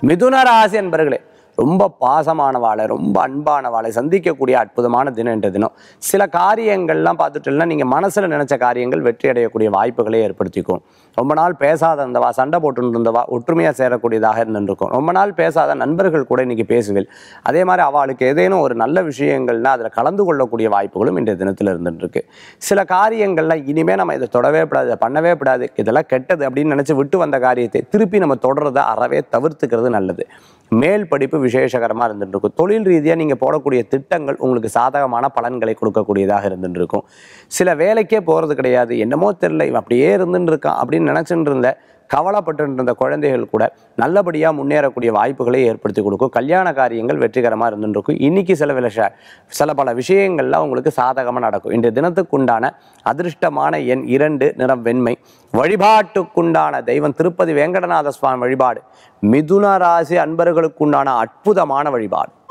மிதுன ராசி என்பர்களே ரொம்ப பாசமானவாளை ரொம்ப அன்பானவாளை சந்திக்கக்கூடிய அற்புதமான தினம் என்ற தினம் சில காரியங்கள்லாம் பார்த்துட்டோம்னா நீங்கள் மனசில் நினச்ச காரியங்கள் வெற்றி அடையக்கூடிய வாய்ப்புகளை ஏற்படுத்திக்கும் ரொம்ப நாள் பேசாத இருந்தவா சண்டை போட்டு இருந்தவா ஒற்றுமையாக சேரக்கூடியதாக இருந்துருக்கும் ரொம்ப நாள் பேசாத நண்பர்கள் கூட இன்னைக்கு பேசுவேன் அதே மாதிரி அவளுக்கு ஏதேனும் ஒரு நல்ல விஷயங்கள்னா அதில் கலந்து கொள்ளக்கூடிய வாய்ப்புகளும் இன்றைய தினத்தில் இருந்துட்டு இருக்கு சில காரியங்கள்லாம் இனிமேல் நம்ம இதை தொடவே கூடாது இதை பண்ணவே கூடாது இதெல்லாம் கெட்டது அப்படின்னு நினச்சி விட்டு வந்த காரியத்தை திருப்பி நம்ம தொடர்றதை அறவே தவிர்த்துக்கிறது நல்லது மேல் படிப்பு விசேஷகரமாக இருந்துட்டு இருக்கும் தொழில் ரீதியாக நீங்கள் போடக்கூடிய திட்டங்கள் உங்களுக்கு சாதகமான பலன்களை கொடுக்கக்கூடியதாக இருந்துட்டு இருக்கும் சில வேலைக்கே போகிறது கிடையாது என்னமோ தெரியல இவன் அப்படியே இருந்துட்டு இருக்கான் அப்படின்னு நினச்சிட்டு இருந்த கவலைப்பட்டு இருந்த குழந்தைகள் கூட நல்லபடியாக முன்னேறக்கூடிய வாய்ப்புகளை ஏற்படுத்தி கொடுக்கும் கல்யாண காரியங்கள் வெற்றிகரமாக இருந்துட்டு இருக்கும் இன்னைக்கு சில வில சில பல விஷயங்கள்லாம் உங்களுக்கு சாதகமாக நடக்கும் இன்றைய தினத்துக்குண்டான அதிர்ஷ்டமான எண் இரண்டு நிறம் வெண்மை வழிபாட்டுக்குண்டான தெய்வம் திருப்பதி வேங்கடநாத சுவாமி வழிபாடு மிதுன ராசி அன்பர்களுக்குண்டான அற்புதமான வழிபாடு